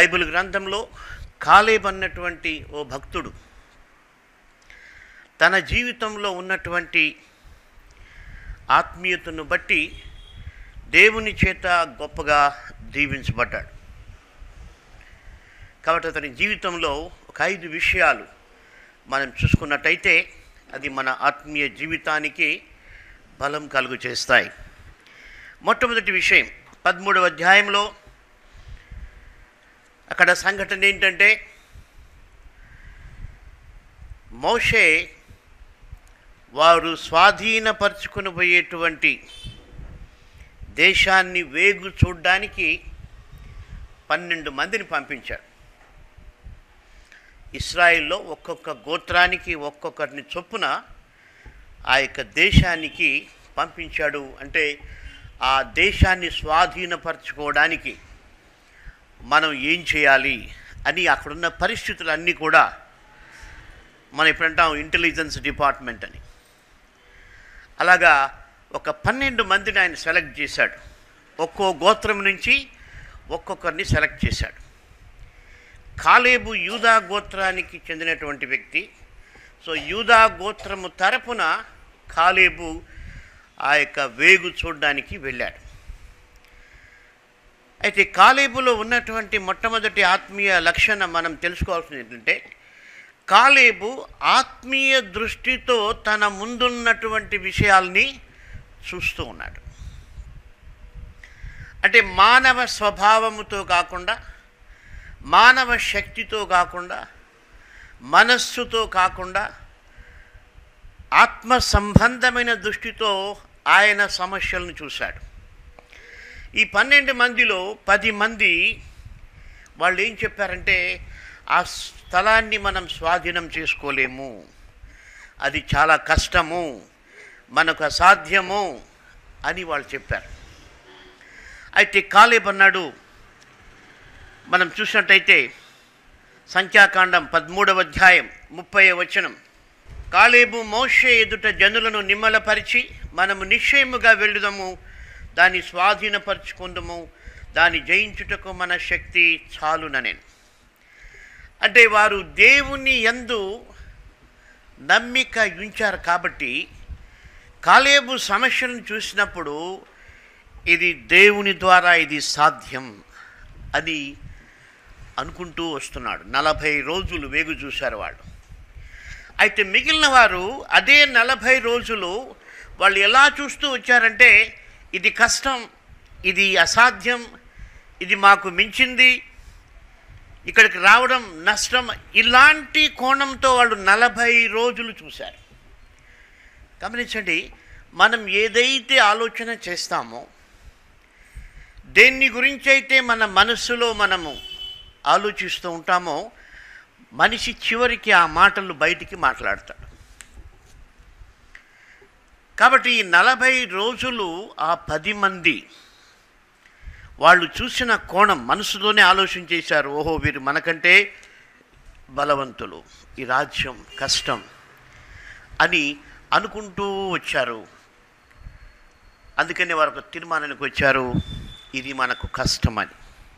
Bible గ్రంథంలో Caleb అన్నటువంటి ఓ భక్తుడు తన జీవితంలో ఉన్నటువంటి ఆత్మీయతను బట్టి దేవుని చేత గొప్పగా దీవించబడ్డాడు కాబట్టి అతని జీవితంలో ఒక ఐదు విషయాలు మనం చూసుకున్నట్టయితే అది మన ఆత్మీయ జీవితానికి బలం కలుగు చేస్తాయి మొట్టమొదటి విషయం పదమూడవ అధ్యాయంలో అక్కడ సంఘటన ఏంటంటే మోషే వారు స్వాధీనపరుచుకుని పోయేటువంటి దేశాన్ని వేగు చూడ్డానికి పన్నెండు మందిని పంపించాడు ఇస్రాయిల్లో ఒక్కొక్క గోత్రానికి ఒక్కొక్కరిని చొప్పున ఆ యొక్క దేశానికి పంపించాడు అంటే ఆ దేశాన్ని స్వాధీనపరచుకోవడానికి మనం ఏం చేయాలి అని అక్కడున్న పరిస్థితులన్నీ కూడా మనం ఇప్పుడు అంటాం ఇంటెలిజెన్స్ డిపార్ట్మెంట్ అని అలాగా ఒక పన్నెండు మందిని ఆయన సెలెక్ట్ చేశాడు ఒక్కో గోత్రం నుంచి ఒక్కొక్కరిని సెలెక్ట్ చేశాడు కాలేబు యూదా గోత్రానికి చెందినటువంటి వ్యక్తి సో యూదా గోత్రము తరపున కాలేబు ఆ యొక్క వేగు చూడడానికి వెళ్ళాడు అయితే కాలేబులో ఉన్నటువంటి మొట్టమొదటి ఆత్మీయ లక్షణం మనం తెలుసుకోవాల్సింది ఏంటంటే కాలేబు ఆత్మీయ దృష్టితో తన ముందున్నటువంటి విషయాల్ని చూస్తూ ఉన్నాడు అంటే మానవ స్వభావముతో కాకుండా మానవ శక్తితో కాకుండా మనస్సుతో కాకుండా ఆత్మ సంబంధమైన దృష్టితో ఆయన సమస్యలను చూశాడు ఈ పన్నెండు మందిలో పది మంది వాళ్ళు ఏం చెప్పారంటే ఆ స్థలాన్ని మనం స్వాధీనం చేసుకోలేము అది చాలా కష్టము మనకు అసాధ్యము అని వాళ్ళు చెప్పారు అయితే కాలేబ్ అన్నాడు మనం చూసినట్టయితే సంఖ్యాకాండం పదమూడవ అధ్యాయం ముప్పై వచనం కాలేబు మోషే ఎదుట జనులను నిమ్మలపరిచి మనము నిశ్చయముగా వెళ్ళుదము దాన్ని స్వాధీనపరచుకుందము దాన్ని జయించుటకు మన శక్తి చాలుననేను అంటే వారు దేవుని యందు నమ్మిక ఉంచారు కాబట్టి కాలేబు సమస్యలను చూసినప్పుడు ఇది దేవుని ద్వారా ఇది సాధ్యం అని అనుకుంటూ వస్తున్నాడు నలభై రోజులు వేగు చూశారు వాళ్ళు అయితే మిగిలిన వారు అదే నలభై రోజులు వాళ్ళు ఎలా చూస్తూ వచ్చారంటే ఇది కష్టం ఇది అసాధ్యం ఇది మాకు మించింది ఇక్కడికి రావడం నష్టం ఇలాంటి కోణంతో వాళ్ళు నలభై రోజులు చూశారు గమనించండి మనం ఏదైతే ఆలోచన చేస్తామో దేన్ని గురించి అయితే మన మనస్సులో మనము ఆలోచిస్తూ ఉంటామో మనిషి చివరికి ఆ మాటలు బయటికి మాట్లాడతాడు కాబట్టి ఈ నలభై రోజులు ఆ పది మంది వాళ్ళు చూసిన కోణం మనసులోనే ఆలోచన చేశారు ఓహో వీరు మనకంటే బలవంతులు ఈ రాజ్యం కష్టం అని అనుకుంటూ వచ్చారు అందుకని వారు ఒక తీర్మానానికి వచ్చారు ఇది మనకు కష్టమని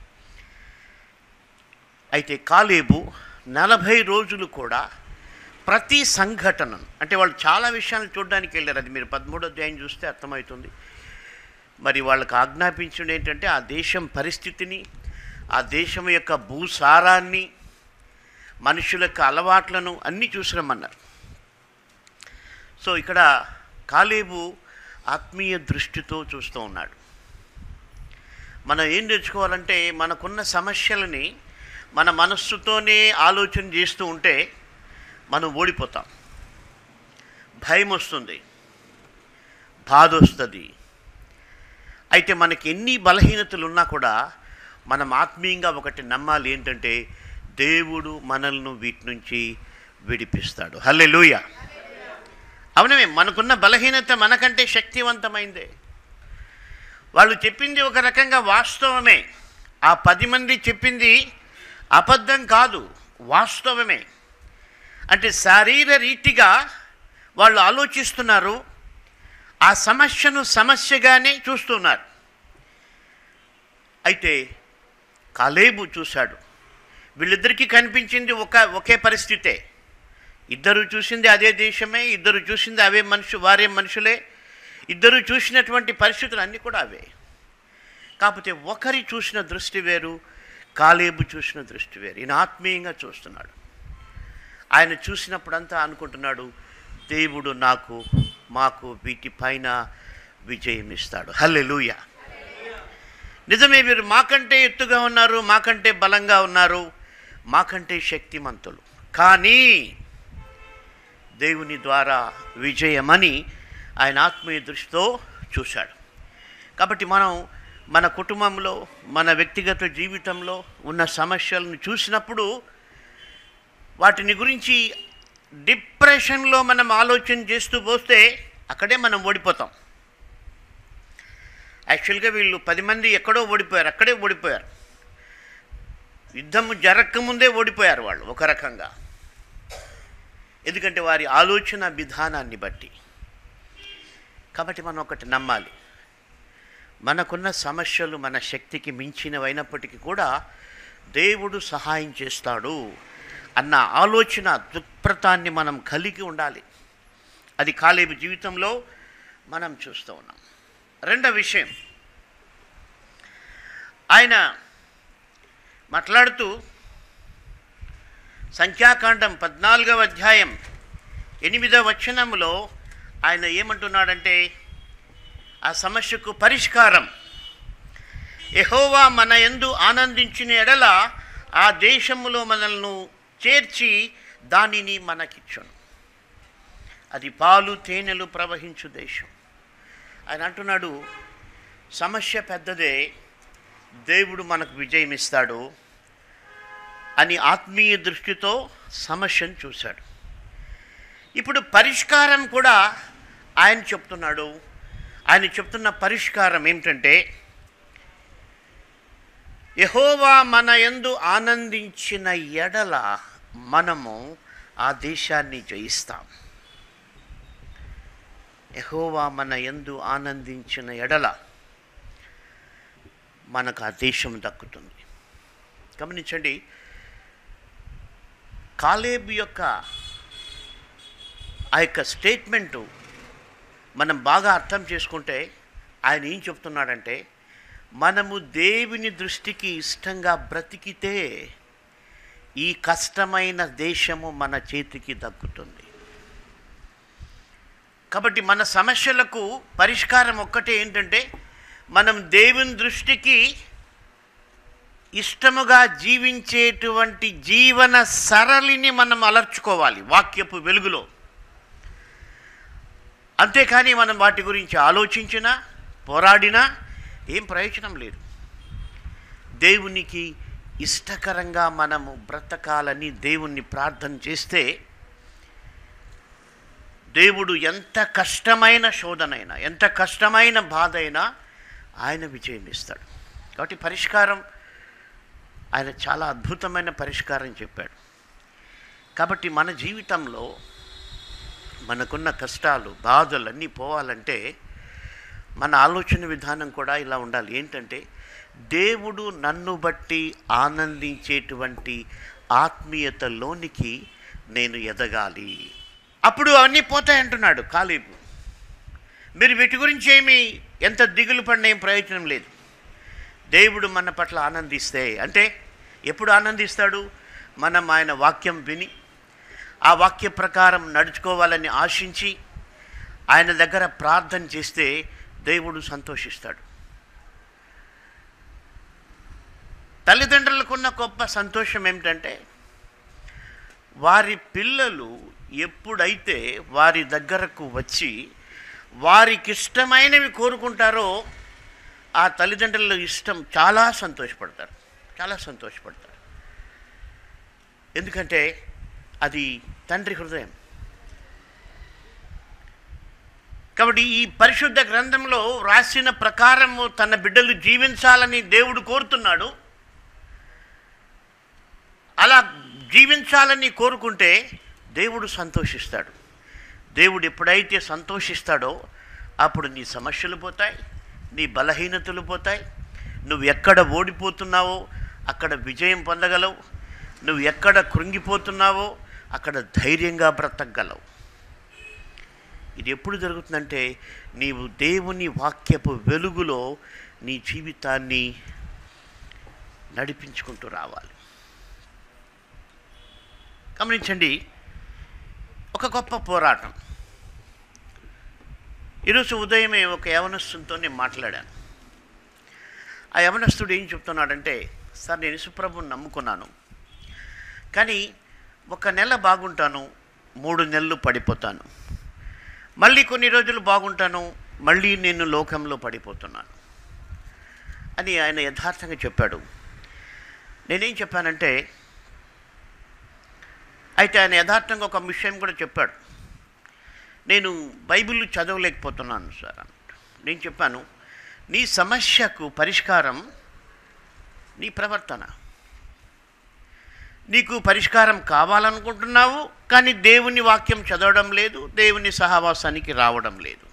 అయితే కాలేబు నలభై రోజులు కూడా ప్రతి సంఘటనను అంటే వాళ్ళు చాలా విషయాలు చూడడానికి వెళ్ళారు అది మీరు పదమూడో అధ్యాయం చూస్తే అర్థమవుతుంది మరి వాళ్ళకి ఆజ్ఞాపించడం ఏంటంటే ఆ దేశం పరిస్థితిని ఆ దేశం యొక్క భూసారాన్ని మనుషుల యొక్క అలవాట్లను అన్నీ చూసిరమ్మన్నారు సో ఇక్కడ కాలేబు ఆత్మీయ దృష్టితో చూస్తూ ఉన్నాడు మనం ఏం నేర్చుకోవాలంటే మనకున్న సమస్యలని మన మనస్సుతోనే ఆలోచన చేస్తూ ఉంటే మనం ఓడిపోతాం భయం వస్తుంది బాధ వస్తుంది అయితే మనకి ఎన్ని బలహీనతలు ఉన్నా కూడా మనం ఆత్మీయంగా ఒకటి నమ్మాలి ఏంటంటే దేవుడు మనల్ని వీటి నుంచి విడిపిస్తాడు హల్లే లూయ అవునమే మనకున్న బలహీనత మనకంటే శక్తివంతమైందే వాళ్ళు చెప్పింది ఒక రకంగా వాస్తవమే ఆ పది మంది చెప్పింది అబద్ధం కాదు వాస్తవమే అంటే శారీర రీతిగా వాళ్ళు ఆలోచిస్తున్నారు ఆ సమస్యను సమస్యగానే చూస్తున్నారు అయితే కాలేబు చూశాడు వీళ్ళిద్దరికీ కనిపించింది ఒక ఒకే పరిస్థితే ఇద్దరు చూసింది అదే దేశమే ఇద్దరు చూసింది అవే మనుషు వారే మనుషులే ఇద్దరు చూసినటువంటి పరిస్థితులు అన్నీ కూడా అవే కాకపోతే ఒకరి చూసిన దృష్టి వేరు కాలేబు చూసిన దృష్టి వేరు ఈయన ఆత్మీయంగా చూస్తున్నాడు ఆయన చూసినప్పుడంతా అనుకుంటున్నాడు దేవుడు నాకు మాకు వీటిపైన విజయం ఇస్తాడు హల్లెలూయ నిజమే వీరు మాకంటే ఎత్తుగా ఉన్నారు మాకంటే బలంగా ఉన్నారు మాకంటే శక్తిమంతులు కానీ దేవుని ద్వారా విజయమని ఆయన ఆత్మీయ దృష్టితో చూశాడు కాబట్టి మనం మన కుటుంబంలో మన వ్యక్తిగత జీవితంలో ఉన్న సమస్యలను చూసినప్పుడు వాటిని గురించి డిప్రెషన్లో మనం ఆలోచన చేస్తూ పోస్తే అక్కడే మనం ఓడిపోతాం యాక్చువల్గా వీళ్ళు పది మంది ఎక్కడో ఓడిపోయారు అక్కడే ఓడిపోయారు యుద్ధం జరగకముందే ఓడిపోయారు వాళ్ళు ఒక రకంగా ఎందుకంటే వారి ఆలోచన విధానాన్ని బట్టి కాబట్టి మనం ఒకటి నమ్మాలి మనకున్న సమస్యలు మన శక్తికి మించినవైనప్పటికీ కూడా దేవుడు సహాయం చేస్తాడు అన్న ఆలోచన దృక్పథాన్ని మనం కలిగి ఉండాలి అది కాలేబు జీవితంలో మనం చూస్తూ ఉన్నాం రెండో విషయం ఆయన మాట్లాడుతూ సంఖ్యాకాండం పద్నాలుగవ అధ్యాయం ఎనిమిదవ వచనంలో ఆయన ఏమంటున్నాడంటే ఆ సమస్యకు పరిష్కారం యెహోవా మన యందు ఆనందించిన ఎడల ఆ దేశములో మనల్ని చేర్చి దానిని మనకిచ్చును అది పాలు తేనెలు ప్రవహించు దేశం ఆయన అంటున్నాడు సమస్య పెద్దదే దేవుడు మనకు విజయం ఇస్తాడు అని ఆత్మీయ దృష్టితో సమస్యను చూశాడు ఇప్పుడు పరిష్కారం కూడా ఆయన చెప్తున్నాడు ఆయన చెప్తున్న పరిష్కారం ఏమిటంటే యహోవా మన యందు ఆనందించిన ఎడల మనము ఆ దేశాన్ని జయిస్తాం యహోవా మన యందు ఆనందించిన ఎడల మనకు ఆ దేశం దక్కుతుంది గమనించండి కాలేబు యొక్క ఆ యొక్క స్టేట్మెంటు మనం బాగా అర్థం చేసుకుంటే ఆయన ఏం చెప్తున్నాడంటే మనము దేవుని దృష్టికి ఇష్టంగా బ్రతికితే ఈ కష్టమైన దేశము మన చేతికి దక్కుతుంది కాబట్టి మన సమస్యలకు పరిష్కారం ఒక్కటే ఏంటంటే మనం దేవుని దృష్టికి ఇష్టముగా జీవించేటువంటి జీవన సరళిని మనం అలర్చుకోవాలి వాక్యపు వెలుగులో అంతేకాని మనం వాటి గురించి ఆలోచించినా పోరాడినా ఏం ప్రయోజనం లేదు దేవునికి ఇష్టకరంగా మనము బ్రతకాలని దేవుణ్ణి ప్రార్థన చేస్తే దేవుడు ఎంత కష్టమైన శోధనైనా ఎంత కష్టమైన బాధ అయినా ఆయన విజయం ఇస్తాడు కాబట్టి పరిష్కారం ఆయన చాలా అద్భుతమైన పరిష్కారం చెప్పాడు కాబట్టి మన జీవితంలో మనకున్న కష్టాలు బాధలు అన్నీ పోవాలంటే మన ఆలోచన విధానం కూడా ఇలా ఉండాలి ఏంటంటే దేవుడు నన్ను బట్టి ఆనందించేటువంటి ఆత్మీయతలోనికి నేను ఎదగాలి అప్పుడు అవన్నీ పోతాయంటున్నాడు కాలేబు మీరు వీటి గురించి ఏమి ఎంత దిగులు పడిన ఏం ప్రయోజనం లేదు దేవుడు మన పట్ల ఆనందిస్తే అంటే ఎప్పుడు ఆనందిస్తాడు మనం ఆయన వాక్యం విని ఆ వాక్య ప్రకారం నడుచుకోవాలని ఆశించి ఆయన దగ్గర ప్రార్థన చేస్తే దేవుడు సంతోషిస్తాడు తల్లిదండ్రులకున్న గొప్ప సంతోషం ఏమిటంటే వారి పిల్లలు ఎప్పుడైతే వారి దగ్గరకు వచ్చి వారికి ఇష్టమైనవి కోరుకుంటారో ఆ తల్లిదండ్రుల ఇష్టం చాలా సంతోషపడతారు చాలా సంతోషపడతారు ఎందుకంటే అది తండ్రి హృదయం కాబట్టి ఈ పరిశుద్ధ గ్రంథంలో రాసిన ప్రకారము తన బిడ్డలు జీవించాలని దేవుడు కోరుతున్నాడు అలా జీవించాలని కోరుకుంటే దేవుడు సంతోషిస్తాడు దేవుడు ఎప్పుడైతే సంతోషిస్తాడో అప్పుడు నీ సమస్యలు పోతాయి నీ బలహీనతలు పోతాయి నువ్వు ఎక్కడ ఓడిపోతున్నావో అక్కడ విజయం పొందగలవు నువ్వు ఎక్కడ కృంగిపోతున్నావో అక్కడ ధైర్యంగా బ్రతకగలవు ఇది ఎప్పుడు జరుగుతుందంటే నీవు దేవుని వాక్యపు వెలుగులో నీ జీవితాన్ని నడిపించుకుంటూ రావాలి గమనించండి ఒక గొప్ప పోరాటం ఈరోజు ఉదయమే ఒక యవనస్తునితో నేను మాట్లాడాను ఆ యవనస్తుడు ఏం చెప్తున్నాడంటే సార్ నేను సుప్రభుని నమ్ముకున్నాను కానీ ఒక నెల బాగుంటాను మూడు నెలలు పడిపోతాను మళ్ళీ కొన్ని రోజులు బాగుంటాను మళ్ళీ నేను లోకంలో పడిపోతున్నాను అని ఆయన యథార్థంగా చెప్పాడు నేనేం చెప్పానంటే అయితే ఆయన యథార్థంగా ఒక విషయం కూడా చెప్పాడు నేను బైబిల్ చదవలేకపోతున్నాను సార్ అన్నట్టు నేను చెప్పాను నీ సమస్యకు పరిష్కారం నీ ప్రవర్తన నీకు పరిష్కారం కావాలనుకుంటున్నావు కానీ దేవుని వాక్యం చదవడం లేదు దేవుని సహవాసానికి రావడం లేదు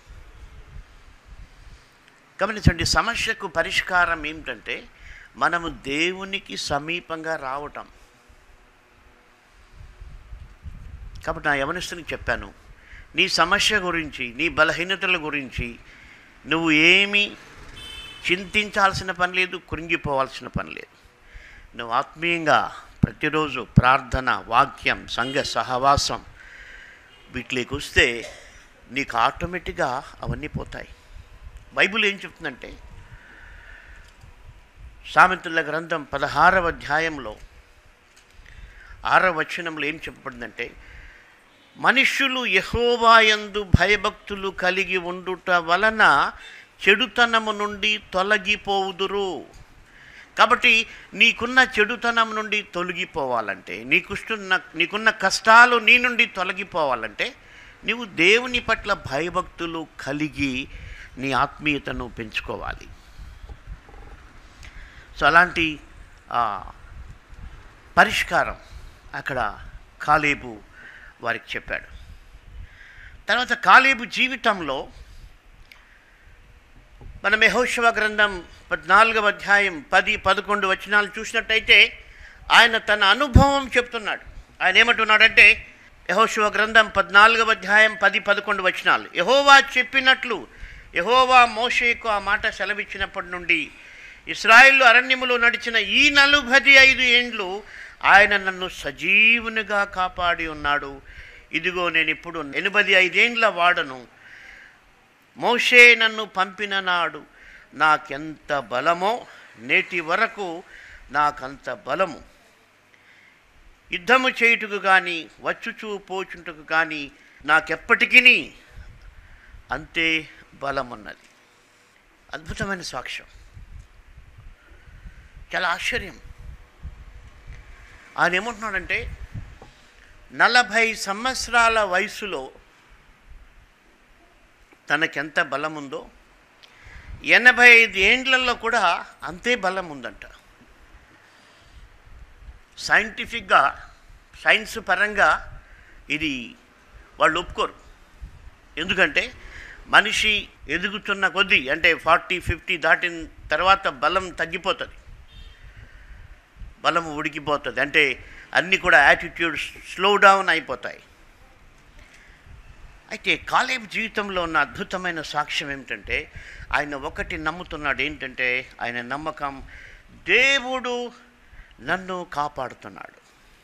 గమనించండి సమస్యకు పరిష్కారం ఏమిటంటే మనము దేవునికి సమీపంగా రావటం కాబట్టి నా యవనస్తునికి చెప్పాను నీ సమస్య గురించి నీ బలహీనతల గురించి నువ్వు ఏమీ చింతించాల్సిన పని లేదు కృంగిపోవాల్సిన పని లేదు నువ్వు ఆత్మీయంగా ప్రతిరోజు ప్రార్థన వాక్యం సంఘ సహవాసం వీటిలోకి వస్తే నీకు ఆటోమేటిక్గా అవన్నీ పోతాయి బైబిల్ ఏం చెప్తుందంటే సామెతల గ్రంథం పదహారవ అధ్యాయంలో ఆరవ వచనంలో ఏం చెప్పబడిందంటే మనుష్యులు యహోవాయందు భయభక్తులు కలిగి ఉండుట వలన చెడుతనము నుండి తొలగిపోవుదురు కాబట్టి నీకున్న చెడుతనం నుండి తొలగిపోవాలంటే నీకుస్తున్న నీకున్న కష్టాలు నీ నుండి తొలగిపోవాలంటే నీవు దేవుని పట్ల భయభక్తులు కలిగి నీ ఆత్మీయతను పెంచుకోవాలి సో అలాంటి ఆ, పరిష్కారం అక్కడ కాలేబు వారికి చెప్పాడు తర్వాత కాలేబు జీవితంలో మనం యెహోషువ గ్రంథం పద్నాలుగవ అధ్యాయం పది పదకొండు వచనాలు చూసినట్టయితే ఆయన తన అనుభవం చెప్తున్నాడు ఆయన ఏమంటున్నాడంటే యెహోషువ గ్రంథం పద్నాలుగవ అధ్యాయం పది పదకొండు వచనాలు యహోవా చెప్పినట్లు యహోవా మోషేకు ఆ మాట సెలవిచ్చినప్పటి నుండి ఇస్రాయిల్ అరణ్యములో నడిచిన ఈ నలుబది ఐదు ఏండ్లు ఆయన నన్ను సజీవునిగా కాపాడి ఉన్నాడు ఇదిగో నేను ఇప్పుడు ఎనభై ఐదేండ్ల వాడను మోషే నన్ను పంపిన నాడు నాకెంత బలమో నేటి వరకు నాకంత బలము యుద్ధము చేయుటకు కానీ వచ్చుచూ పోచుటకు కానీ నాకెప్పటికీ అంతే బలమున్నది అద్భుతమైన సాక్ష్యం చాలా ఆశ్చర్యం ఆయన ఏమంటున్నాడంటే నలభై సంవత్సరాల వయసులో తనకెంత బలం ఉందో ఎనభై ఐదు ఏండ్లలో కూడా అంతే బలం ఉందంట సైంటిఫిక్గా సైన్స్ పరంగా ఇది వాళ్ళు ఒప్పుకోరు ఎందుకంటే మనిషి ఎదుగుతున్న కొద్దీ అంటే ఫార్టీ ఫిఫ్టీ దాటిన తర్వాత బలం తగ్గిపోతుంది బలం ఉడికిపోతుంది అంటే అన్నీ కూడా యాటిట్యూడ్ స్లో డౌన్ అయిపోతాయి అయితే కాలేబ్ జీవితంలో ఉన్న అద్భుతమైన సాక్ష్యం ఏమిటంటే ఆయన ఒకటి నమ్ముతున్నాడు ఏంటంటే ఆయన నమ్మకం దేవుడు నన్ను కాపాడుతున్నాడు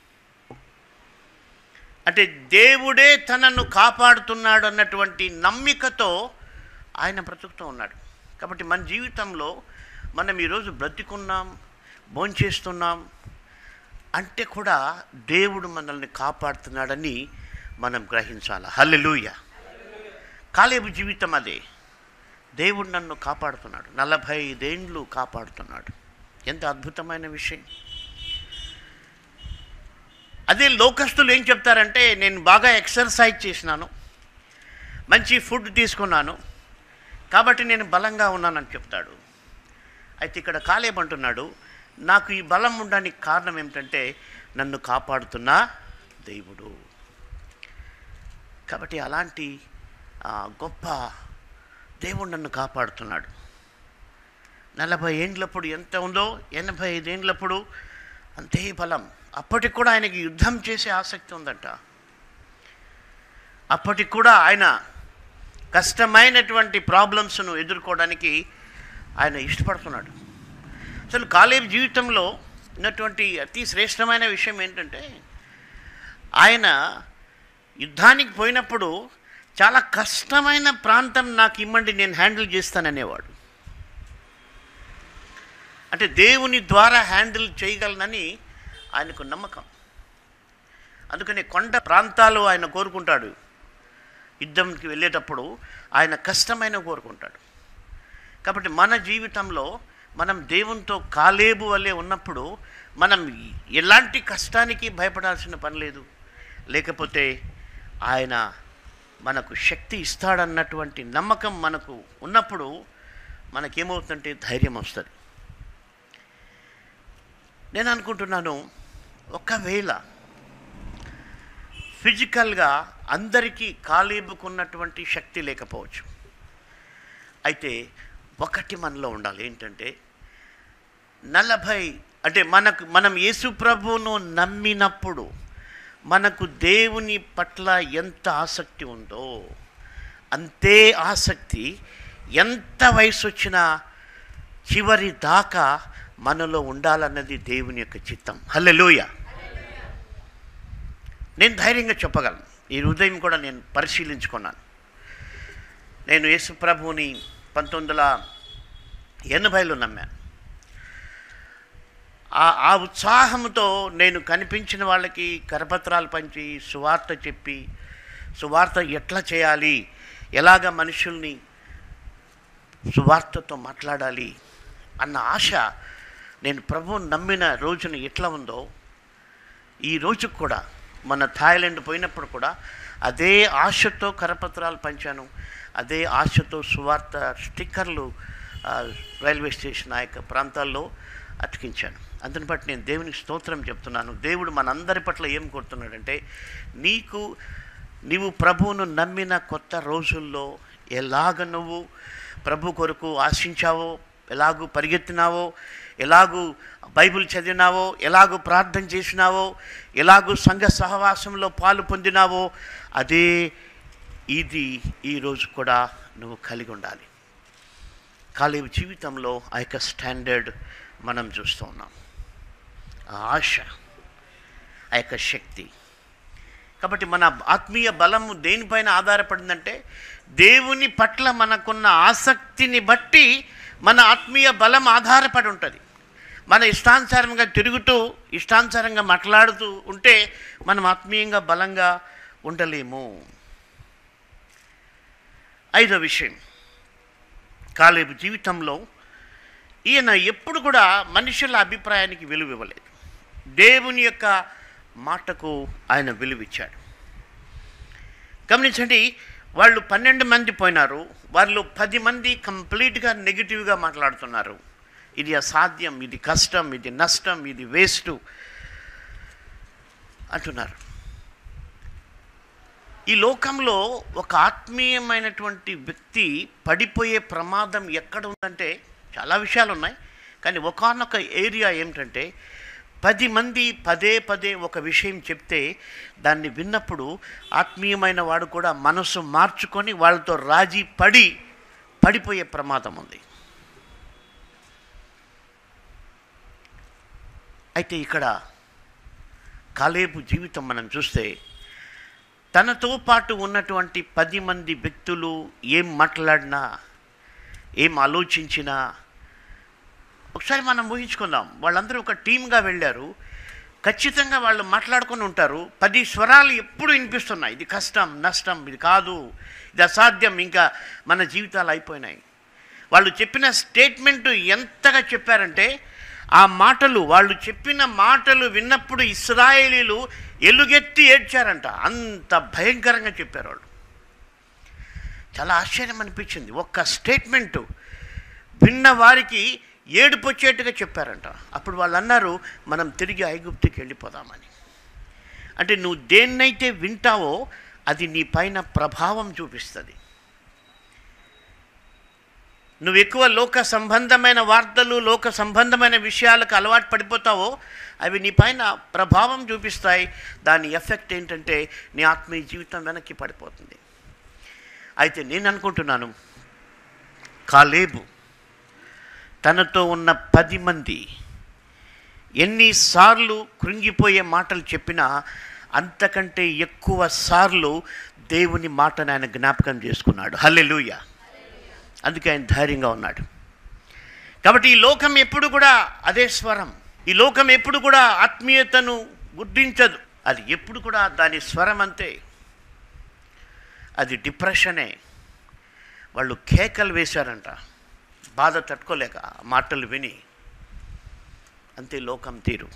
అంటే దేవుడే తనను కాపాడుతున్నాడు అన్నటువంటి నమ్మికతో ఆయన బ్రతుకుతూ ఉన్నాడు కాబట్టి మన జీవితంలో మనం ఈరోజు బ్రతికున్నాం భోంచేస్తున్నాం అంటే కూడా దేవుడు మనల్ని కాపాడుతున్నాడని మనం గ్రహించాలి హల్లెలూయ కాలేబు జీవితం అదే దేవుడు నన్ను కాపాడుతున్నాడు నలభై ఐదేండ్లు కాపాడుతున్నాడు ఎంత అద్భుతమైన విషయం అదే లోకస్తులు ఏం చెప్తారంటే నేను బాగా ఎక్సర్సైజ్ చేసినాను మంచి ఫుడ్ తీసుకున్నాను కాబట్టి నేను బలంగా ఉన్నానని చెప్తాడు అయితే ఇక్కడ కాలేమంటున్నాడు నాకు ఈ బలం ఉండడానికి కారణం ఏమిటంటే నన్ను కాపాడుతున్న దేవుడు కాబట్టి అలాంటి ఆ, గొప్ప దేవుడు నన్ను కాపాడుతున్నాడు నలభై ఏండ్లప్పుడు ఎంత ఉందో ఎనభై ఐదేండ్లప్పుడు అంతే బలం అప్పటికి కూడా ఆయనకి యుద్ధం చేసే ఆసక్తి ఉందంట అప్పటికి కూడా ఆయన కష్టమైనటువంటి ప్రాబ్లమ్స్ను ఎదుర్కోవడానికి ఆయన ఇష్టపడుతున్నాడు అసలు కాలేబ్ జీవితంలో ఉన్నటువంటి అతి శ్రేష్టమైన విషయం ఏంటంటే ఆయన యుద్ధానికి పోయినప్పుడు చాలా కష్టమైన ప్రాంతం నాకు ఇమ్మండి నేను హ్యాండిల్ చేస్తాననేవాడు అంటే దేవుని ద్వారా హ్యాండిల్ చేయగలనని ఆయనకు నమ్మకం అందుకని కొండ ప్రాంతాలు ఆయన కోరుకుంటాడు యుద్ధంకి వెళ్ళేటప్పుడు ఆయన కష్టమైన కోరుకుంటాడు కాబట్టి మన జీవితంలో మనం దేవునితో కాలేబు వలె ఉన్నప్పుడు మనం ఎలాంటి కష్టానికి భయపడాల్సిన పని లేదు లేకపోతే ఆయన మనకు శక్తి ఇస్తాడన్నటువంటి నమ్మకం మనకు ఉన్నప్పుడు మనకేమవుతుందంటే ధైర్యం వస్తుంది నేను అనుకుంటున్నాను ఒకవేళ ఫిజికల్గా అందరికీ కాలేబుకున్నటువంటి శక్తి లేకపోవచ్చు అయితే ఒకటి మనలో ఉండాలి ఏంటంటే నలభై అంటే మనకు మనం యేసు ప్రభువును నమ్మినప్పుడు మనకు దేవుని పట్ల ఎంత ఆసక్తి ఉందో అంతే ఆసక్తి ఎంత వయసు వచ్చినా చివరి దాకా మనలో ఉండాలన్నది దేవుని యొక్క చిత్తం హల్లెలూయ నేను ధైర్యంగా చెప్పగలను ఈ ఉదయం కూడా నేను పరిశీలించుకున్నాను నేను యేసు ప్రభువుని పంతొమ్మిది వందల ఎనభైలో నమ్మాను ఆ ఆ ఉత్సాహంతో నేను కనిపించిన వాళ్ళకి కరపత్రాలు పంచి సువార్త చెప్పి సువార్త ఎట్లా చేయాలి ఎలాగ మనుషుల్ని సువార్తతో మాట్లాడాలి అన్న ఆశ నేను ప్రభువుని నమ్మిన రోజున ఎట్లా ఉందో ఈ రోజు కూడా మన థాయిలాండ్ పోయినప్పుడు కూడా అదే ఆశతో కరపత్రాలు పంచాను అదే ఆశతో సువార్త స్టిక్కర్లు ఆ, రైల్వే స్టేషన్ ఆ యొక్క ప్రాంతాల్లో అతికించాను అందుని బట్టి నేను దేవునికి స్తోత్రం చెప్తున్నాను దేవుడు మనందరి పట్ల ఏం కోరుతున్నాడంటే నీకు నీవు ప్రభువును నమ్మిన కొత్త రోజుల్లో ఎలాగ నువ్వు ప్రభు కొరకు ఆశించావో ఎలాగూ పరిగెత్తినావో ఎలాగూ బైబిల్ చదివినావో ఎలాగూ ప్రార్థన చేసినావో ఎలాగూ సంఘ సహవాసంలో పాలు పొందినావో అదే ఇది ఈరోజు కూడా నువ్వు కలిగి ఉండాలి ఖాళీ జీవితంలో ఆ యొక్క స్టాండర్డ్ మనం చూస్తూ ఉన్నాం ఆ ఆశ ఆ యొక్క శక్తి కాబట్టి మన ఆత్మీయ బలము దేనిపైన ఆధారపడిందంటే దేవుని పట్ల మనకున్న ఆసక్తిని బట్టి మన ఆత్మీయ బలం ఆధారపడి ఉంటుంది మన ఇష్టానుసారంగా తిరుగుతూ ఇష్టానుసారంగా మాట్లాడుతూ ఉంటే మనం ఆత్మీయంగా బలంగా ఉండలేము ఐదో విషయం కాలేబు జీవితంలో ఈయన ఎప్పుడు కూడా మనుషుల అభిప్రాయానికి విలువ ఇవ్వలేదు దేవుని యొక్క మాటకు ఆయన విలువిచ్చాడు గమనించండి వాళ్ళు పన్నెండు మంది పోయినారు వాళ్ళు పది మంది కంప్లీట్గా నెగిటివ్గా మాట్లాడుతున్నారు ఇది అసాధ్యం ఇది కష్టం ఇది నష్టం ఇది వేస్ట్ అంటున్నారు ఈ లోకంలో ఒక ఆత్మీయమైనటువంటి వ్యక్తి పడిపోయే ప్రమాదం ఎక్కడ ఉందంటే చాలా విషయాలు ఉన్నాయి కానీ ఒకనొక ఏరియా ఏమిటంటే పది మంది పదే పదే ఒక విషయం చెప్తే దాన్ని విన్నప్పుడు ఆత్మీయమైన వాడు కూడా మనసు మార్చుకొని వాళ్ళతో రాజీ పడి పడిపోయే ప్రమాదం ఉంది అయితే ఇక్కడ కాలేబు జీవితం మనం చూస్తే తనతో పాటు ఉన్నటువంటి పది మంది వ్యక్తులు ఏం మాట్లాడినా ఏం ఆలోచించినా ఒకసారి మనం ఊహించుకుందాం వాళ్ళందరూ ఒక టీమ్గా వెళ్ళారు ఖచ్చితంగా వాళ్ళు మాట్లాడుకొని ఉంటారు పది స్వరాలు ఎప్పుడు వినిపిస్తున్నాయి ఇది కష్టం నష్టం ఇది కాదు ఇది అసాధ్యం ఇంకా మన జీవితాలు అయిపోయినాయి వాళ్ళు చెప్పిన స్టేట్మెంట్ ఎంతగా చెప్పారంటే ఆ మాటలు వాళ్ళు చెప్పిన మాటలు విన్నప్పుడు ఇస్రాయేలీలు ఎలుగెత్తి ఏడ్చారంట అంత భయంకరంగా చెప్పారు వాళ్ళు చాలా ఆశ్చర్యం అనిపించింది ఒక్క స్టేట్మెంటు విన్న వారికి ఏడుపు వచ్చేట్టుగా చెప్పారంట అప్పుడు వాళ్ళు అన్నారు మనం తిరిగి ఐగుప్తుకి వెళ్ళిపోదామని అంటే నువ్వు దేన్నైతే వింటావో అది నీ పైన ప్రభావం చూపిస్తుంది నువ్వు ఎక్కువ లోక సంబంధమైన వార్తలు లోక సంబంధమైన విషయాలకు అలవాటు పడిపోతావో అవి నీ పైన ప్రభావం చూపిస్తాయి దాని ఎఫెక్ట్ ఏంటంటే నీ ఆత్మీయ జీవితం వెనక్కి పడిపోతుంది అయితే నేను అనుకుంటున్నాను కాలేబు తనతో ఉన్న పది మంది ఎన్నిసార్లు కృంగిపోయే మాటలు చెప్పినా అంతకంటే ఎక్కువ సార్లు దేవుని మాటను ఆయన జ్ఞాపకం చేసుకున్నాడు హల్లెలూయ అందుకే ఆయన ధైర్యంగా ఉన్నాడు కాబట్టి ఈ లోకం ఎప్పుడు కూడా అదే స్వరం ఈ లోకం ఎప్పుడు కూడా ఆత్మీయతను గుర్తించదు అది ఎప్పుడు కూడా దాని స్వరం అంతే అది డిప్రెషనే వాళ్ళు కేకలు వేశారంట బాధ తట్టుకోలేక ఆ మాటలు విని అంతే లోకం తీరు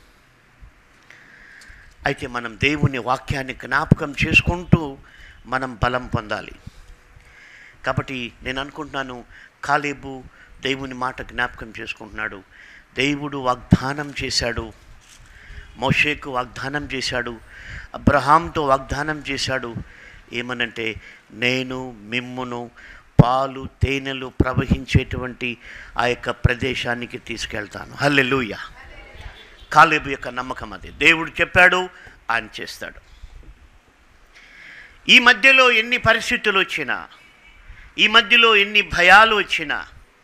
అయితే మనం దేవుని వాక్యాన్ని జ్ఞాపకం చేసుకుంటూ మనం బలం పొందాలి కాబట్టి నేను అనుకుంటున్నాను కాలేబు దేవుని మాట జ్ఞాపకం చేసుకుంటున్నాడు దేవుడు వాగ్దానం చేశాడు మోషేకు వాగ్దానం చేశాడు అబ్రహాంతో వాగ్దానం చేశాడు ఏమనంటే నేను మిమ్మును పాలు తేనెలు ప్రవహించేటువంటి ఆ యొక్క ప్రదేశానికి తీసుకెళ్తాను హల్లెలూయ కాలేబు యొక్క నమ్మకం అది దేవుడు చెప్పాడు ఆయన చేస్తాడు ఈ మధ్యలో ఎన్ని పరిస్థితులు వచ్చినా ఈ మధ్యలో ఎన్ని భయాలు వచ్చినా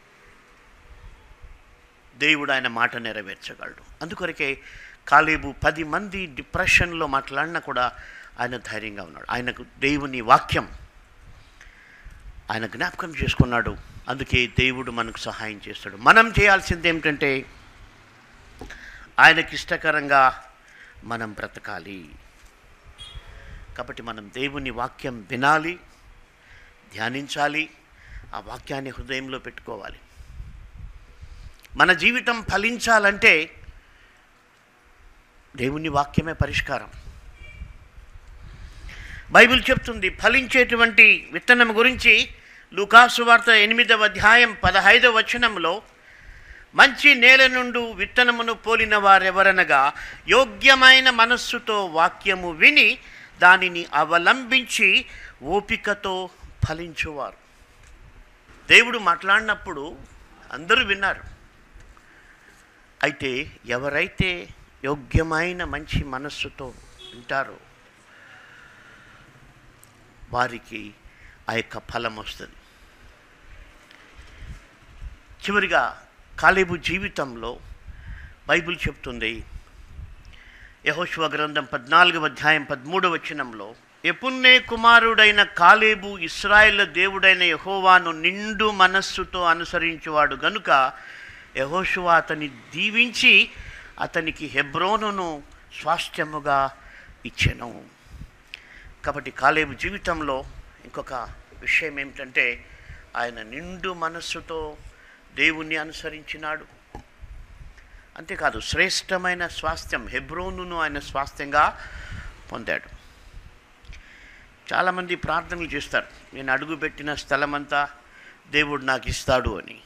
దేవుడు ఆయన మాట నెరవేర్చగలడు అందుకొరకే కాలేబు పది మంది డిప్రెషన్లో మాట్లాడినా కూడా ఆయన ధైర్యంగా ఉన్నాడు ఆయనకు దేవుని వాక్యం ఆయన జ్ఞాపకం చేసుకున్నాడు అందుకే దేవుడు మనకు సహాయం చేస్తాడు మనం చేయాల్సింది ఏమిటంటే ఆయనకి ఇష్టకరంగా మనం బ్రతకాలి కాబట్టి మనం దేవుని వాక్యం వినాలి ధ్యానించాలి ఆ వాక్యాన్ని హృదయంలో పెట్టుకోవాలి మన జీవితం ఫలించాలంటే దేవుని వాక్యమే పరిష్కారం బైబిల్ చెప్తుంది ఫలించేటువంటి విత్తనం గురించి లూకాసు వార్త ఎనిమిదవ అధ్యాయం పదహైదవ వచనంలో మంచి నేల నుండి విత్తనమును పోలిన వారెవరనగా యోగ్యమైన మనస్సుతో వాక్యము విని దానిని అవలంబించి ఓపికతో ఫలించువారు దేవుడు మాట్లాడినప్పుడు అందరూ విన్నారు అయితే ఎవరైతే యోగ్యమైన మంచి మనస్సుతో వింటారో వారికి ఆ యొక్క ఫలం వస్తుంది చివరిగా కాలేబు జీవితంలో బైబిల్ చెప్తుంది యహోశివ గ్రంథం పద్నాలుగవ అధ్యాయం పదమూడవ వచనంలో ఎపున్నే కుమారుడైన కాలేబు ఇస్రాయేల్ దేవుడైన యహోవాను నిండు మనస్సుతో అనుసరించేవాడు గనుక యహోశువ అతని దీవించి అతనికి హెబ్రోనును స్వాస్థ్యముగా ఇచ్చెను కాబట్టి కాలేబు జీవితంలో ఇంకొక విషయం ఏమిటంటే ఆయన నిండు మనస్సుతో దేవుణ్ణి అనుసరించినాడు అంతేకాదు శ్రేష్టమైన స్వాస్థ్యం హెబ్రోనును ఆయన స్వాస్థ్యంగా పొందాడు చాలామంది ప్రార్థనలు చేస్తారు నేను అడుగుపెట్టిన స్థలమంతా దేవుడు నాకు ఇస్తాడు అని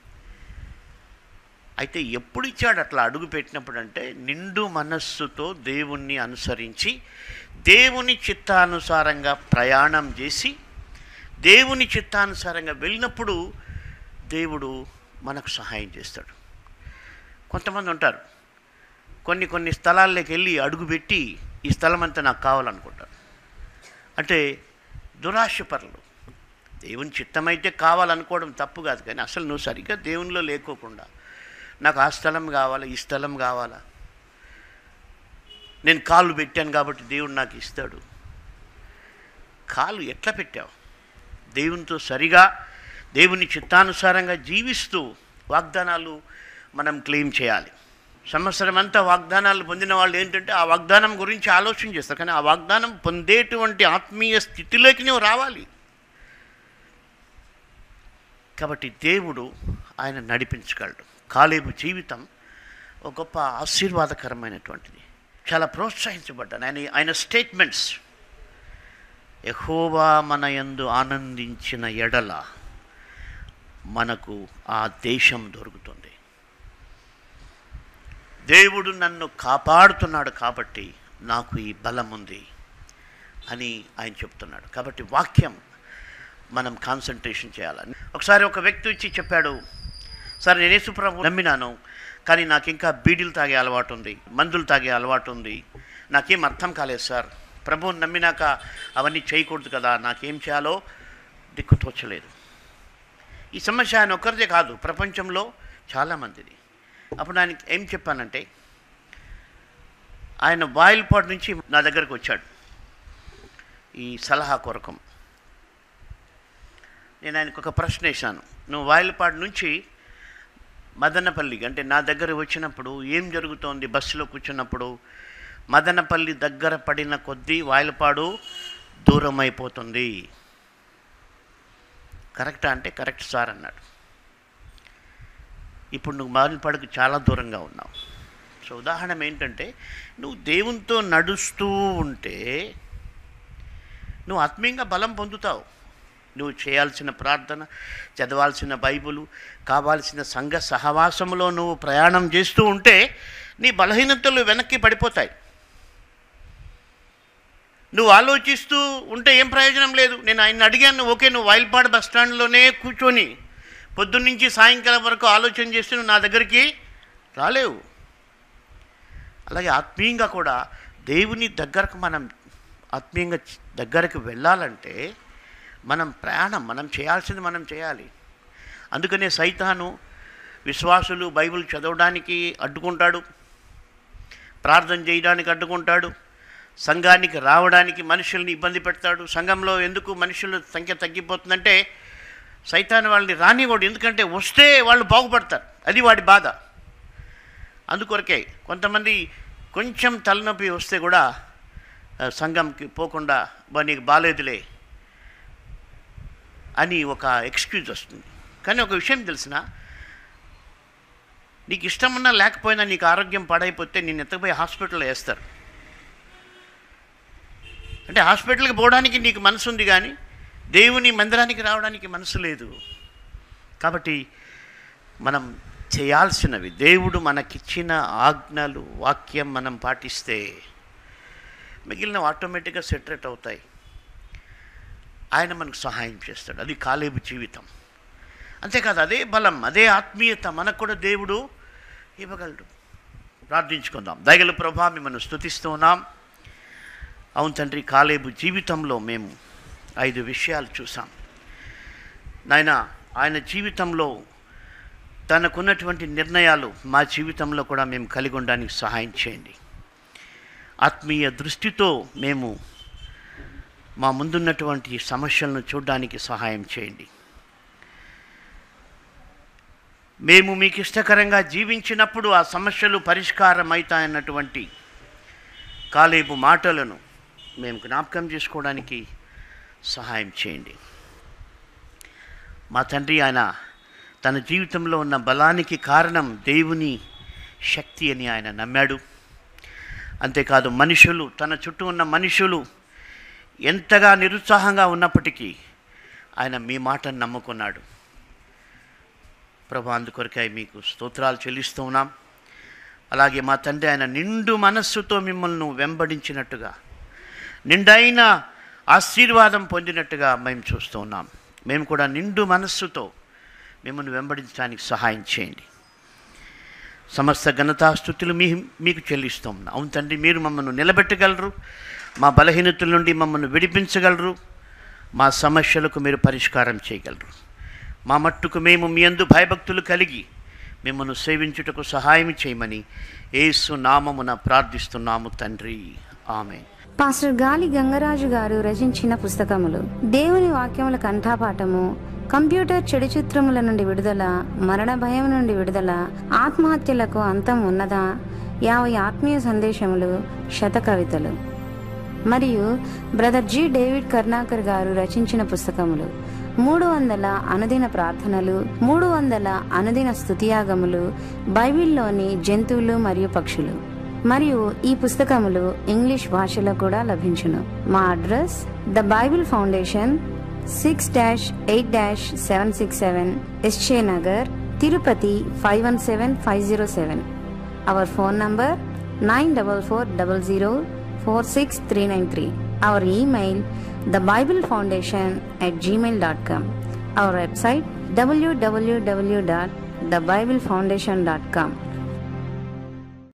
అయితే ఎప్పుడు ఇచ్చాడు అట్లా అడుగు పెట్టినప్పుడు అంటే నిండు మనస్సుతో దేవుణ్ణి అనుసరించి దేవుని చిత్తానుసారంగా ప్రయాణం చేసి దేవుని చిత్తానుసారంగా వెళ్ళినప్పుడు దేవుడు మనకు సహాయం చేస్తాడు కొంతమంది ఉంటారు కొన్ని కొన్ని స్థలాల్లోకి వెళ్ళి అడుగుపెట్టి ఈ స్థలం అంతా నాకు కావాలనుకుంటారు అంటే దురాశపరులు దేవుని చిత్తమైతే కావాలనుకోవడం తప్పు కాదు కానీ అసలు నువ్వు సరిగ్గా దేవునిలో లేకోకుండా నాకు ఆ స్థలం కావాలా ఈ స్థలం కావాలా నేను కాళ్ళు పెట్టాను కాబట్టి దేవుడు నాకు ఇస్తాడు కాలు ఎట్లా పెట్టావు దేవునితో సరిగా దేవుని చిత్తానుసారంగా జీవిస్తూ వాగ్దానాలు మనం క్లెయిమ్ చేయాలి సంవత్సరం అంతా వాగ్దానాలు పొందిన వాళ్ళు ఏంటంటే ఆ వాగ్దానం గురించి ఆలోచన చేస్తారు కానీ ఆ వాగ్దానం పొందేటువంటి ఆత్మీయ స్థితిలోకి నువ్వు రావాలి కాబట్టి దేవుడు ఆయన నడిపించగలడు కాలేబు జీవితం ఒక గొప్ప ఆశీర్వాదకరమైనటువంటిది చాలా ప్రోత్సహించబడ్డాను ఆయన ఆయన స్టేట్మెంట్స్ ఎహోవా మన యందు ఆనందించిన ఎడల మనకు ఆ దేశం దొరుకుతుంది దేవుడు నన్ను కాపాడుతున్నాడు కాబట్టి నాకు ఈ బలం ఉంది అని ఆయన చెప్తున్నాడు కాబట్టి వాక్యం మనం కాన్సన్ట్రేషన్ చేయాలని ఒకసారి ఒక వ్యక్తి వచ్చి చెప్పాడు సార్ నేను యేసుప్రభు నమ్మినాను కానీ నాకు ఇంకా బీడీలు తాగే అలవాటు ఉంది మందులు తాగే అలవాటు ఉంది నాకేం అర్థం కాలేదు సార్ ప్రభువుని నమ్మినాక అవన్నీ చేయకూడదు కదా నాకేం చేయాలో దిక్కు తోచలేదు ఈ సమస్య ఆయన ఒక్కరిదే కాదు ప్రపంచంలో చాలామందిది అప్పుడు ఆయన ఏం చెప్పానంటే ఆయన వాయిల్పాడు నుంచి నా దగ్గరకు వచ్చాడు ఈ సలహా కొరకం నేను ఆయనకు ఒక ప్రశ్న వేశాను నువ్వు వాయిల్పాడు నుంచి మదనపల్లి అంటే నా దగ్గర వచ్చినప్పుడు ఏం జరుగుతోంది బస్సులో కూర్చున్నప్పుడు మదనపల్లి దగ్గర పడిన కొద్దీ వాయిలపాడు దూరం అయిపోతుంది కరెక్టా అంటే కరెక్ట్ సార్ అన్నాడు ఇప్పుడు నువ్వు మారిపాడుకు చాలా దూరంగా ఉన్నావు సో ఉదాహరణ ఏంటంటే నువ్వు దేవునితో నడుస్తూ ఉంటే నువ్వు ఆత్మీయంగా బలం పొందుతావు నువ్వు చేయాల్సిన ప్రార్థన చదవాల్సిన బైబులు కావాల్సిన సంఘ సహవాసంలో నువ్వు ప్రయాణం చేస్తూ ఉంటే నీ బలహీనతలు వెనక్కి పడిపోతాయి నువ్వు ఆలోచిస్తూ ఉంటే ఏం ప్రయోజనం లేదు నేను ఆయన అడిగాను ఓకే నువ్వు వైల్పాడ్ బస్ స్టాండ్లోనే కూర్చొని పొద్దున్నుంచి సాయంకాలం వరకు ఆలోచన చేస్తే నువ్వు నా దగ్గరికి రాలేవు అలాగే ఆత్మీయంగా కూడా దేవుని దగ్గరకు మనం ఆత్మీయంగా చ- దగ్గరకు వెళ్ళాలంటే మనం ప్రయాణం మనం చేయాల్సింది మనం చేయాలి అందుకనే సైతాను విశ్వాసులు బైబిల్ చదవడానికి అడ్డుకుంటాడు ప్రార్థన చేయడానికి అడ్డుకుంటాడు సంఘానికి రావడానికి మనుషుల్ని ఇబ్బంది పెడతాడు సంఘంలో ఎందుకు మనుషుల సంఖ్య తగ్గిపోతుందంటే సైతాన్ వాళ్ళని రానివ్వడు ఎందుకంటే వస్తే వాళ్ళు బాగుపడతారు అది వాడి బాధ అందుకొరకే కొంతమంది కొంచెం తలనొప్పి వస్తే కూడా ఆ, సంఘంకి పోకుండా బా నీకు బాలేదులే అని ఒక ఎక్స్క్యూజ్ వస్తుంది కానీ ఒక విషయం తెలిసిన నీకు ఇష్టమున్నా లేకపోయినా నీకు ఆరోగ్యం పాడైపోతే నేను ఎత్తకపోయి హాస్పిటల్లో వేస్తారు అంటే హాస్పిటల్కి పోవడానికి నీకు మనసు ఉంది కానీ దేవుని మందిరానికి రావడానికి మనసు లేదు కాబట్టి మనం చేయాల్సినవి దేవుడు మనకిచ్చిన ఆజ్ఞలు వాక్యం మనం పాటిస్తే మిగిలిన ఆటోమేటిక్గా సెటరేట్ అవుతాయి ఆయన మనకు సహాయం చేస్తాడు అది కాలేబు జీవితం అంతేకాదు అదే బలం అదే ఆత్మీయత మనకు కూడా దేవుడు ఇవ్వగలడు ప్రార్థించుకుందాం దయగల ప్రభా మిమ్మల్ని స్తుతిస్తూ ఉన్నాం అవును తండ్రి కాలేబు జీవితంలో మేము ఐదు విషయాలు చూసాం నాయన ఆయన జీవితంలో తనకున్నటువంటి నిర్ణయాలు మా జీవితంలో కూడా మేము కలిగి ఉండడానికి సహాయం చేయండి ఆత్మీయ దృష్టితో మేము మా ముందున్నటువంటి సమస్యలను చూడడానికి సహాయం చేయండి మేము మీకు ఇష్టకరంగా జీవించినప్పుడు ఆ సమస్యలు పరిష్కారం అవుతాయన్నటువంటి కాలేబు మాటలను మేము జ్ఞాపకం చేసుకోవడానికి సహాయం చేయండి మా తండ్రి ఆయన తన జీవితంలో ఉన్న బలానికి కారణం దేవుని శక్తి అని ఆయన నమ్మాడు అంతేకాదు మనుషులు తన చుట్టూ ఉన్న మనుషులు ఎంతగా నిరుత్సాహంగా ఉన్నప్పటికీ ఆయన మీ మాటను నమ్ముకున్నాడు ప్రభు అందుకొరకై మీకు స్తోత్రాలు చెల్లిస్తూ ఉన్నాం అలాగే మా తండ్రి ఆయన నిండు మనస్సుతో మిమ్మల్ని వెంబడించినట్టుగా నిండైన ఆశీర్వాదం పొందినట్టుగా మేము చూస్తూ ఉన్నాం మేము కూడా నిండు మనస్సుతో మిమ్మల్ని వెంబడించడానికి సహాయం చేయండి సమస్త ఘనతాస్థుతులు మీ మీకు చెల్లిస్తాం అవును తండ్రి మీరు మమ్మల్ని నిలబెట్టగలరు మా బలహీనతల నుండి మమ్మల్ని విడిపించగలరు మా సమస్యలకు మీరు పరిష్కారం చేయగలరు మా మట్టుకు మేము మీ అందు భయభక్తులు కలిగి మిమ్మల్ని సేవించుటకు సహాయం చేయమని ఏసు నామమున ప్రార్థిస్తున్నాము తండ్రి ఆమె పాస్టర్ గాలి గంగరాజు గారు రచించిన పుస్తకములు దేవుని వాక్యముల కంఠాపాఠము కంప్యూటర్ చెడు చిత్రముల నుండి విడుదల మరణ భయం నుండి విడుదల ఆత్మహత్యలకు అంతం ఉన్నదా యాభై ఆత్మీయ సందేశములు శత కవితలు మరియు బ్రదర్ జి డేవిడ్ కర్ణాకర్ గారు రచించిన పుస్తకములు మూడు వందల అనుదిన ప్రార్థనలు మూడు వందల అనుదిన స్తుతియాగములు బైబిల్లోని జంతువులు మరియు పక్షులు మరియు ఈ పుస్తకములు ఇంగ్లీష్ భాషలో కూడా లభించును మా address the Bible foundation six dash eight dash seven six seven ఎస్చే Nagar Tirupati five one seven five zero seven our phone number nine double four double zero four six three nine three our email the Bible foundation at gmail.com our website W W W dot the Bible foundation dot com